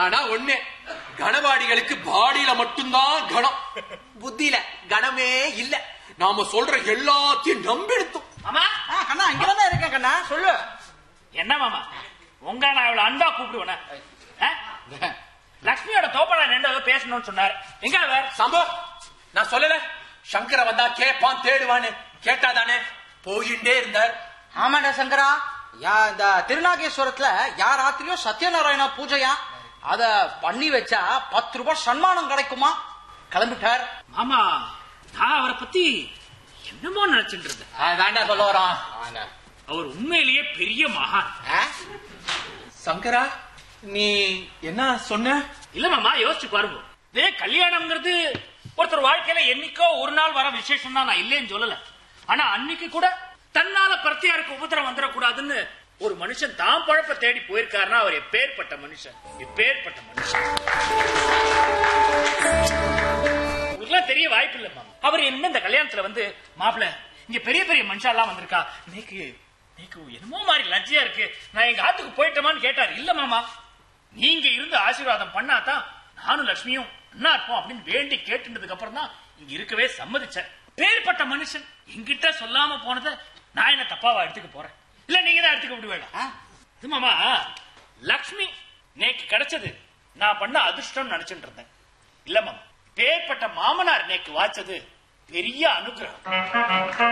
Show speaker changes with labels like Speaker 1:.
Speaker 1: ஆனா ஒண்ணு கனவாடிகளுக்கு பாடியில மட்டும்தான் கணம் புத்தியில கணமே இல்ல நாம சொல்ற எல்லாத்தையும் நம்பிடுத்தோம்
Speaker 2: மாமா
Speaker 3: ஆ, கண்ணா இங்கதான் இருக்கேன் கண்ணா சொல்லு
Speaker 2: என்ன மாமா உங்க நான் இவ்வளவு அன்பா கூப்பிடுவேன லக்ஷ்மியோட தோப்படா நின்று பேசணும்னு சொன்னார் எங்க அவர்
Speaker 1: சம்போ நான் சொல்லல சங்கர வந்தா கேப்பான் தேடுவான்னு கேட்டாதானே போயிட்டே இருந்தார்
Speaker 3: ஆமாடா சங்கரா யா இந்த திருநாகேஸ்வரத்துல யார் ராத்திரியும் சத்யநாராயண பூஜையா அத பண்ணி வச்சா பத்து ரூபாய் சன்மானம் கிடைக்குமா கிளம்பிட்டார்
Speaker 2: மாமா நான் அவரை பத்தி என்னமோ நினைச்சிட்டு இருந்தேன்
Speaker 1: அதான்டா சொல்ல வரான்
Speaker 2: அவர் உண்மையிலேயே பெரிய மகான்
Speaker 1: ஆ? சங்கரா நீ என்ன சொன்ன
Speaker 2: இல்ல மாமா யோசிச்சு பாருங்க இதே கல்யாணம்ங்கிறது ஒருத்தர் வாழ்க்கையில என்னைக்கோ ஒரு நாள் வர விசேஷம் தான் நான் இல்லைன்னு சொல்லல ஆனா அன்னைக்கு கூட தன்னால பிரத்தியாருக்கு உபத்திரம் வந்துடக்கூடாதுன்னு ஒரு மனுஷன் தான் பழப்ப தேடி போயிருக்காருன்னா அவர் எப்பேற்பட்ட மனுஷன் எப்பேற்பட்ட மனுஷன் உங்களுக்குலாம் தெரிய வாய்ப்பு இல்ல மாமா அவர் என்ன இந்த கல்யாணத்துல வந்து மாப்பிள இங்க பெரிய பெரிய மனுஷா எல்லாம் வந்திருக்கா இன்னைக்கு இன்னைக்கு என்னமோ மாதிரி லஜ்ஜியா இருக்கு நான் எங்க ஆத்துக்கு போயிட்டோமான்னு கேட்டாரு இல்ல மாமா நீங்க இருந்து ஆசீர்வாதம் பண்ணாதான் நானும் லட்சுமியும் அண்ணா இருப்போம் அப்படின்னு வேண்டி கேட்டுனதுக்கு அப்புறம் தான் இங்க இருக்கவே சம்மதிச்சேன் பேர்பட்ட மனுஷன் என்கிட்ட சொல்லாம போனதை நான் என்ன தப்பாவா எடுத்துக்க போறேன் இல்ல நீங்க தான் எடுத்துக்க விடுவேடா
Speaker 3: ஆ?
Speaker 2: இது மாமா லக்ஷ்மி நேக்கு கிடைச்சது நான் பண்ண அதிர்ஷ்டம் நினைச்சிட்டு இருந்தேன் இல்ல மாமா பேர்பட்ட மாமனார் நேக்கு வாச்சது பெரிய அனுகிரகம்